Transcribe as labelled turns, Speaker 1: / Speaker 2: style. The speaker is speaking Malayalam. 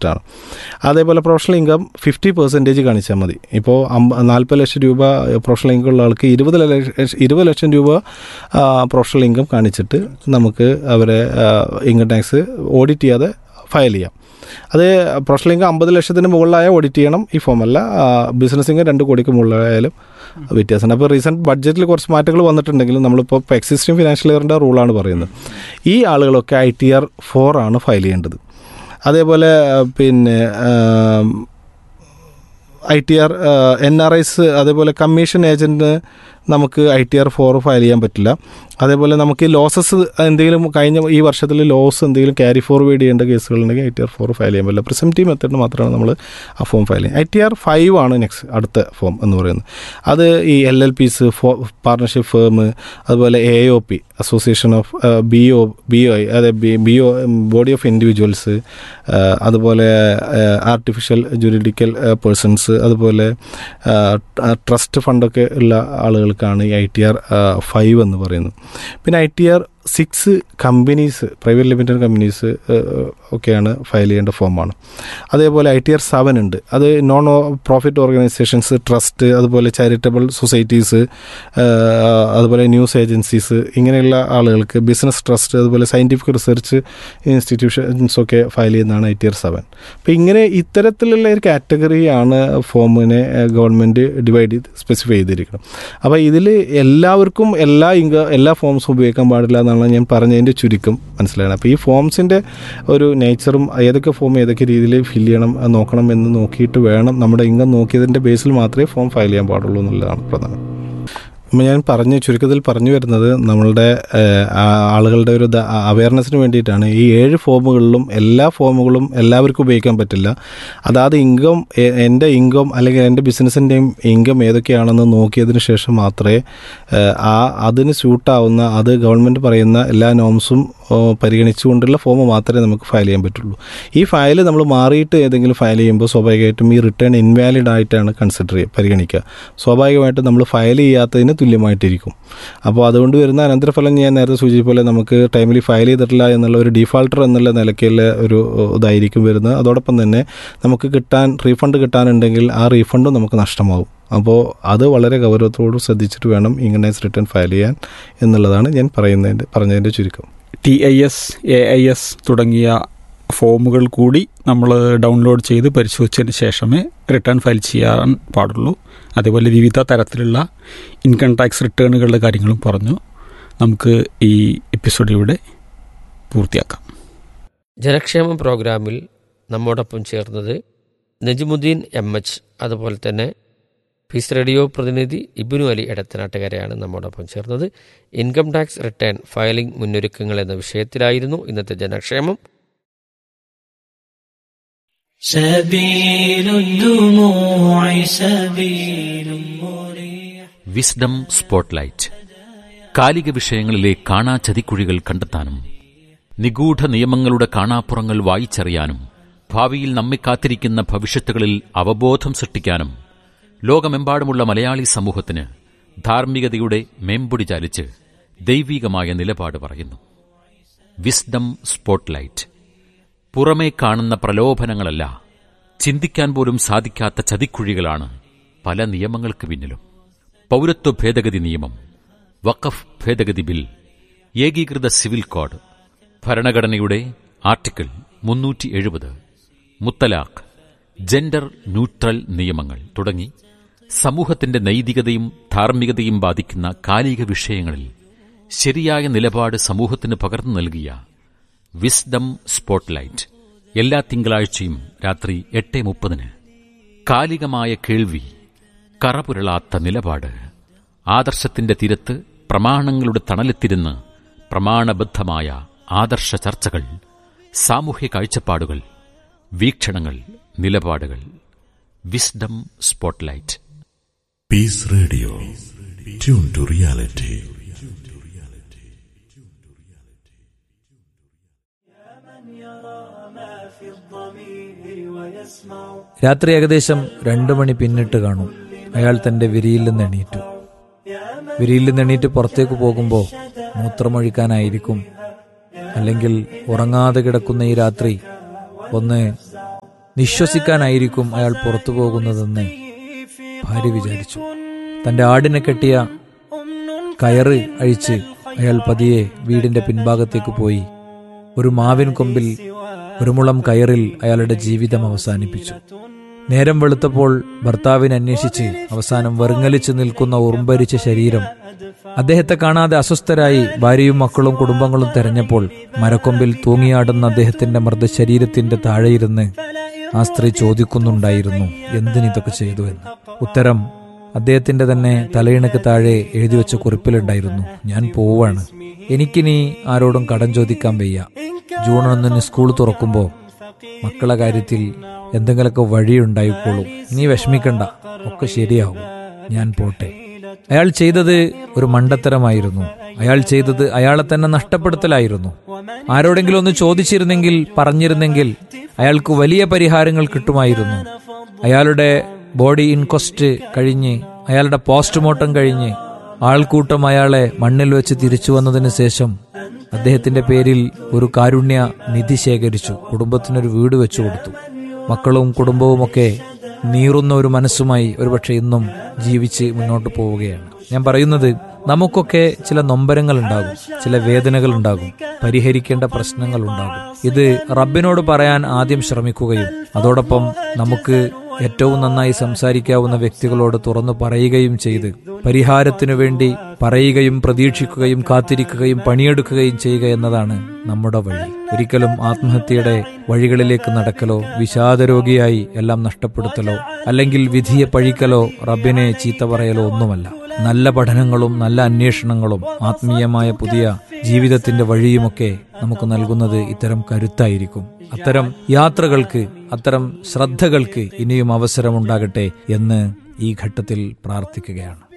Speaker 1: വെച്ചിട്ടാണ് അതേപോലെ പ്രൊഫഷണൽ ഇൻകം ഫിഫ്റ്റി പെർസെൻറ്റേജ് കാണിച്ചാൽ മതി ഇപ്പോൾ അമ്പ നാൽപ്പത് ലക്ഷം രൂപ പ്രൊഫഷണൽ ഇൻകം ഉള്ള ആൾക്ക് ഇരുപത് ലക്ഷം ഇരുപത് ലക്ഷം രൂപ പ്രൊഫഷണൽ ഇൻകം കാണിച്ചിട്ട് നമുക്ക് അവരെ ഇൻകം ടാക്സ് ഓഡിറ്റ് ചെയ്യാതെ ഫയൽ ചെയ്യാം അത് പ്രൊഫഷണൽ ഇൻകം അമ്പത് ലക്ഷത്തിന് മുകളിലായ ഓഡിറ്റ് ചെയ്യണം ഈ ഫോം അല്ല ബിസിനസ് ഇൻകം രണ്ട് കോടിക്ക് മുകളിലായാലും വ്യത്യാസമുണ്ട് അപ്പോൾ റീസെൻറ്റ് ബഡ്ജറ്റിൽ കുറച്ച് മാറ്റങ്ങൾ വന്നിട്ടുണ്ടെങ്കിലും നമ്മളിപ്പോൾ ഇപ്പോൾ എക്സിസ്റ്റിംഗ് ഫിനാൻഷ്യൽ ഇയറിൻ്റെ റൂളാണ് പറയുന്നത് ഈ ആളുകളൊക്കെ ഐ ടി ആർ ഫോർ ആണ് ഫയൽ ചെയ്യേണ്ടത് അതേപോലെ പിന്നെ I T R N R Is അതേപോലെ കമ്മീഷൻ ഏജൻറ്റിന് നമുക്ക് I T R four file ചെയ്യാൻ പറ്റില്ല അതേപോലെ നമുക്ക് ലോസസ് എന്തെങ്കിലും കഴിഞ്ഞ ഈ വർഷത്തിൽ ലോസ് എന്തെങ്കിലും ക്യാരി ഫോർവേഡ് ചെയ്യേണ്ട കേസുകളുണ്ടെങ്കിൽ I T R four file ചെയ്യാൻ പറ്റില്ല പ്രിസംറ്റീവ് മെത്തേഡ് മാത്രമാണ് നമ്മൾ ആ ഫോം ഫയൽ ചെയ്യുന്നത് ഐ ടി ആർ ഫൈവ് ആണ് നെക്സ്റ്റ് അടുത്ത ഫോം എന്ന് പറയുന്നത് അത് ഈ L L Ps for partnership firm അതുപോലെ A O P association of B O B O I അതെ B O body of individuals അതുപോലെ ആർട്ടിഫിഷ്യൽ ജുറിഡിക്കൽ പേഴ്സൺസ് അതുപോലെ ട്രസ്റ്റ് ഫണ്ടൊക്കെ ഉള്ള ആളുകൾക്കാണ് ഈ ഐ ടി ആർ ഫൈവ് എന്ന് പറയുന്നത് പിന്നെ I T R six companies private limited companies ഒക്കെയാണ് ഫയൽ ചെയ്യേണ്ട ഫോമാണ് അതേപോലെ ഐ ടി ആർ സെവൻ ഉണ്ട് അത് നോൺ പ്രോഫിറ്റ് ഓർഗനൈസേഷൻസ് ട്രസ്റ്റ് അതുപോലെ ചാരിറ്റബിൾ സൊസൈറ്റീസ് അതുപോലെ ന്യൂസ് ഏജൻസീസ് ഇങ്ങനെയുള്ള ആളുകൾക്ക് ബിസിനസ് ട്രസ്റ്റ് അതുപോലെ സയൻറ്റിഫിക് റിസർച്ച് ഇൻസ്റ്റിറ്റ്യൂഷൻസ് ഒക്കെ ഫയൽ ചെയ്യുന്നതാണ് ഐ ടി ആർ സെവൻ അപ്പോൾ ഇങ്ങനെ ഇത്തരത്തിലുള്ള ഒരു കാറ്റഗറിയാണ് ഫോമിനെ ഗവൺമെൻറ് ഡിവൈഡ് ചെയ്ത് സ്പെസിഫൈ ചെയ്തിരിക്കുന്നത് അപ്പോൾ ഇതിൽ എല്ലാവർക്കും എല്ലാ ഇങ്ക എല്ലാ ഫോംസും ഉപയോഗിക്കാൻ പാടില്ല എന്നാണ് ഞാൻ പറഞ്ഞതിൻ്റെ ചുരുക്കം മനസ്സിലായത് അപ്പോൾ ഈ ഫോംസിൻ്റെ ഒരു നേച്ചറും ഏതൊക്കെ ഫോം ഏതൊക്കെ രീതിയിൽ ഫില്ല് ചെയ്യണം നോക്കണം എന്ന് നോക്കിയിട്ട് വേണം നമ്മുടെ ഇൻകം നോക്കിയതിൻ്റെ ബേസിൽ മാത്രമേ ഫോം ഫയൽ ചെയ്യാൻ പാടുള്ളൂ എന്നുള്ളതാണ് പ്രധാനം അപ്പോൾ ഞാൻ പറഞ്ഞു ചുരുക്കത്തിൽ പറഞ്ഞു വരുന്നത് നമ്മളുടെ ആളുകളുടെ ഒരു അവയർനെസ്സിന് വേണ്ടിയിട്ടാണ് ഈ ഏഴ് ഫോമുകളിലും എല്ലാ ഫോമുകളും എല്ലാവർക്കും ഉപയോഗിക്കാൻ പറ്റില്ല അതാത് ഇൻകം എൻ്റെ ഇൻകം അല്ലെങ്കിൽ എൻ്റെ ബിസിനസ്സിൻ്റെയും ഇൻകം ഏതൊക്കെയാണെന്ന് നോക്കിയതിന് ശേഷം മാത്രമേ ആ അതിന് സ്യൂട്ടാവുന്ന അത് ഗവൺമെൻറ് പറയുന്ന എല്ലാ നോംസും പരിഗണിച്ചുകൊണ്ടുള്ള ഫോം മാത്രമേ നമുക്ക് ഫയൽ ചെയ്യാൻ പറ്റുള്ളൂ ഈ ഫയൽ നമ്മൾ മാറിയിട്ട് ഏതെങ്കിലും ഫയൽ ചെയ്യുമ്പോൾ സ്വാഭാവികമായിട്ടും ഈ റിട്ടേൺ ഇൻവാലിഡ് ആയിട്ടാണ് കൺസിഡർ ചെയ്യുക പരിഗണിക്കുക സ്വാഭാവികമായിട്ടും നമ്മൾ ഫയൽ ചെയ്യാത്തതിന് തുല്യമായിട്ടിരിക്കും അപ്പോൾ അതുകൊണ്ട് വരുന്ന അനന്തരഫലം ഞാൻ നേരത്തെ സൂചിച്ച പോലെ നമുക്ക് ടൈമിൽ ഫയൽ ചെയ്തിട്ടില്ല എന്നുള്ള ഒരു ഡിഫാൾട്ടർ എന്നുള്ള നിലയ്ക്കുള്ള ഒരു ഇതായിരിക്കും വരുന്നത് അതോടൊപ്പം തന്നെ നമുക്ക് കിട്ടാൻ റീഫണ്ട് കിട്ടാനുണ്ടെങ്കിൽ ആ റീഫണ്ടും നമുക്ക് നഷ്ടമാവും അപ്പോൾ അത് വളരെ ഗൗരവത്തോട് ശ്രദ്ധിച്ചിട്ട് വേണം ഇങ്ങനെ റിട്ടേൺ ഫയൽ ചെയ്യാൻ എന്നുള്ളതാണ് ഞാൻ പറയുന്നതിൻ്റെ പറഞ്ഞതിൻ്റെ ചുരുക്കം
Speaker 2: T I S A I S തുടങ്ങിയ ഫോമുകൾ കൂടി നമ്മൾ ഡൗൺലോഡ് ചെയ്ത് പരിശോധിച്ചതിന് ശേഷമേ റിട്ടേൺ ഫയൽ ചെയ്യാൻ പാടുള്ളൂ അതേപോലെ വിവിധ തരത്തിലുള്ള ഇൻകം ടാക്സ് റിട്ടേണുകളുടെ കാര്യങ്ങളും പറഞ്ഞു നമുക്ക് ഈ എപ്പിസോഡ് ഇവിടെ പൂർത്തിയാക്കാം
Speaker 3: ജനക്ഷേമ പ്രോഗ്രാമിൽ നമ്മോടൊപ്പം ചേർന്നത് നജിമുദ്ദീൻ എം എച്ച് അതുപോലെ തന്നെ പീസ് റേഡിയോ പ്രതിനിധി ഇബിനു അലി എടത്തനാട്ടുകാരെയാണ് നമ്മോടൊപ്പം ചേർന്നത് ഇൻകം ടാക്സ് റിട്ടേൺ ഫയലിംഗ് മുന്നൊരുക്കങ്ങൾ എന്ന വിഷയത്തിലായിരുന്നു ഇന്നത്തെ ജനക്ഷേമം
Speaker 4: سبيل الدموع سبيل مريح
Speaker 5: വിസ്ഡം സ്പോട്ട്ലൈറ്റ് കാലിക വിഷയങ്ങളിലെ കാണാ ചതിക്കുഴികൾ കണ്ടെത്താനും നിഗൂഢ നിയമങ്ങളുടെ കാണാപ്പുറങ്ങൾ വായിച്ചറിയാനും ഭാവിയിൽ നമ്മെ കാത്തിരിക്കുന്ന ഭവിഷ്യത്തുകളിൽ അവബോധം സൃഷ്ടിക്കാനും ലോകമെമ്പാടുമുള്ള മലയാളി സമൂഹത്തിന് ധാർമ്മികതയുടെ മേമ്പൊടി ചാലിച്ച് ദൈവീകമായ നിലപാട് പറയുന്നു വിസ്ഡം സ്പോട്ട്ലൈറ്റ് പുറമേ കാണുന്ന പ്രലോഭനങ്ങളല്ല ചിന്തിക്കാൻ പോലും സാധിക്കാത്ത ചതിക്കുഴികളാണ് പല നിയമങ്ങൾക്ക് പിന്നിലും പൗരത്വ ഭേദഗതി നിയമം വഖഫ് ഭേദഗതി ബിൽ ഏകീകൃത സിവിൽ കോഡ് ഭരണഘടനയുടെ ആർട്ടിക്കിൾ മുന്നൂറ്റി എഴുപത് മുത്തലാഖ് ജെൻഡർ ന്യൂട്രൽ നിയമങ്ങൾ തുടങ്ങി സമൂഹത്തിന്റെ നൈതികതയും ധാർമ്മികതയും ബാധിക്കുന്ന കാലിക വിഷയങ്ങളിൽ ശരിയായ നിലപാട് സമൂഹത്തിന് പകർന്നു നൽകിയ വിസ്ഡം സ്പോട്ട്ലൈറ്റ് എല്ലാ തിങ്കളാഴ്ചയും രാത്രി എട്ട് മുപ്പതിന് കാലികമായ കേൾവി കറപുരളാത്ത നിലപാട് ആദർശത്തിന്റെ തീരത്ത് പ്രമാണങ്ങളുടെ തണലെത്തിരുന്ന് പ്രമാണബദ്ധമായ ആദർശ ചർച്ചകൾ സാമൂഹ്യ കാഴ്ചപ്പാടുകൾ വീക്ഷണങ്ങൾ നിലപാടുകൾ wisdom spotlight
Speaker 6: Peace Radio. Tune to reality.
Speaker 7: രാത്രി ഏകദേശം രണ്ടു മണി പിന്നിട്ട് കാണും അയാൾ തന്റെ വിരിയിൽ നിന്ന് എണീറ്റു വിരിയിൽ നിന്ന് എണീറ്റ് പുറത്തേക്ക് പോകുമ്പോൾ മൂത്രമൊഴിക്കാനായിരിക്കും അല്ലെങ്കിൽ ഉറങ്ങാതെ കിടക്കുന്ന ഈ രാത്രി ഒന്ന് നിശ്വസിക്കാനായിരിക്കും അയാൾ പുറത്തു പോകുന്നതെന്ന് ഭാര്യ വിചാരിച്ചു തന്റെ ആടിനെ കെട്ടിയ കയറ് അഴിച്ച് അയാൾ പതിയെ വീടിന്റെ പിൻഭാഗത്തേക്ക് പോയി ഒരു മാവിൻ കൊമ്പിൽ ഒരു മുളം കയറിൽ അയാളുടെ ജീവിതം അവസാനിപ്പിച്ചു നേരം വെളുത്തപ്പോൾ ഭർത്താവിനെ അന്വേഷിച്ച് അവസാനം വെറുങ്ങലിച്ചു നിൽക്കുന്ന ഉറുമ്പരിച്ച ശരീരം അദ്ദേഹത്തെ കാണാതെ അസ്വസ്ഥരായി ഭാര്യയും മക്കളും കുടുംബങ്ങളും തെരഞ്ഞപ്പോൾ മരക്കൊമ്പിൽ തൂങ്ങിയാടുന്ന അദ്ദേഹത്തിന്റെ മൃതശരീരത്തിന്റെ താഴെയിരുന്ന് ആ സ്ത്രീ ചോദിക്കുന്നുണ്ടായിരുന്നു എന്തിനിതൊക്കെ ചെയ്തു എന്ന് ഉത്തരം അദ്ദേഹത്തിന്റെ തന്നെ തലയിണക്ക് താഴെ എഴുതി വെച്ച കുറിപ്പിലുണ്ടായിരുന്നു ഞാൻ പോവാണ് എനിക്കിനി ആരോടും കടം ചോദിക്കാൻ വയ്യ ജൂൺ ഒന്നിന് സ്കൂൾ തുറക്കുമ്പോൾ മക്കളെ കാര്യത്തിൽ എന്തെങ്കിലുമൊക്കെ വഴിയുണ്ടായിക്കോളും ഇനി വിഷമിക്കണ്ട ഒക്കെ ശരിയാവും ഞാൻ പോട്ടെ അയാൾ ചെയ്തത് ഒരു മണ്ടത്തരമായിരുന്നു അയാൾ ചെയ്തത് അയാളെ തന്നെ നഷ്ടപ്പെടുത്തലായിരുന്നു ആരോടെങ്കിലും ഒന്ന് ചോദിച്ചിരുന്നെങ്കിൽ പറഞ്ഞിരുന്നെങ്കിൽ അയാൾക്ക് വലിയ പരിഹാരങ്ങൾ കിട്ടുമായിരുന്നു അയാളുടെ ബോഡി ഇൻക്വസ്റ്റ് കഴിഞ്ഞ് അയാളുടെ പോസ്റ്റ്മോർട്ടം കഴിഞ്ഞ് ആൾക്കൂട്ടം അയാളെ മണ്ണിൽ വെച്ച് തിരിച്ചു വന്നതിന് ശേഷം അദ്ദേഹത്തിന്റെ പേരിൽ ഒരു കാരുണ്യ നിധി ശേഖരിച്ചു കുടുംബത്തിനൊരു വീട് വെച്ചു കൊടുത്തു മക്കളും കുടുംബവുമൊക്കെ നീറുന്ന ഒരു മനസ്സുമായി ഒരുപക്ഷെ ഇന്നും ജീവിച്ച് മുന്നോട്ട് പോവുകയാണ് ഞാൻ പറയുന്നത് നമുക്കൊക്കെ ചില നൊമ്പരങ്ങൾ ഉണ്ടാകും ചില വേദനകൾ ഉണ്ടാകും പരിഹരിക്കേണ്ട പ്രശ്നങ്ങൾ ഉണ്ടാകും ഇത് റബ്ബിനോട് പറയാൻ ആദ്യം ശ്രമിക്കുകയും അതോടൊപ്പം നമുക്ക് ഏറ്റവും നന്നായി സംസാരിക്കാവുന്ന വ്യക്തികളോട് തുറന്നു പറയുകയും ചെയ്ത് പരിഹാരത്തിനു വേണ്ടി പറയുകയും പ്രതീക്ഷിക്കുകയും കാത്തിരിക്കുകയും പണിയെടുക്കുകയും ചെയ്യുക എന്നതാണ് നമ്മുടെ വഴി ഒരിക്കലും ആത്മഹത്യയുടെ വഴികളിലേക്ക് നടക്കലോ വിഷാദരോഗിയായി എല്ലാം നഷ്ടപ്പെടുത്തലോ അല്ലെങ്കിൽ വിധിയെ പഴിക്കലോ റബ്ബിനെ ചീത്ത പറയലോ ഒന്നുമല്ല നല്ല പഠനങ്ങളും നല്ല അന്വേഷണങ്ങളും ആത്മീയമായ പുതിയ ജീവിതത്തിന്റെ വഴിയുമൊക്കെ നമുക്ക് നൽകുന്നത് ഇത്തരം കരുത്തായിരിക്കും അത്തരം യാത്രകൾക്ക് അത്തരം ശ്രദ്ധകൾക്ക് ഇനിയും അവസരമുണ്ടാകട്ടെ എന്ന് ഈ ഘട്ടത്തിൽ പ്രാർത്ഥിക്കുകയാണ്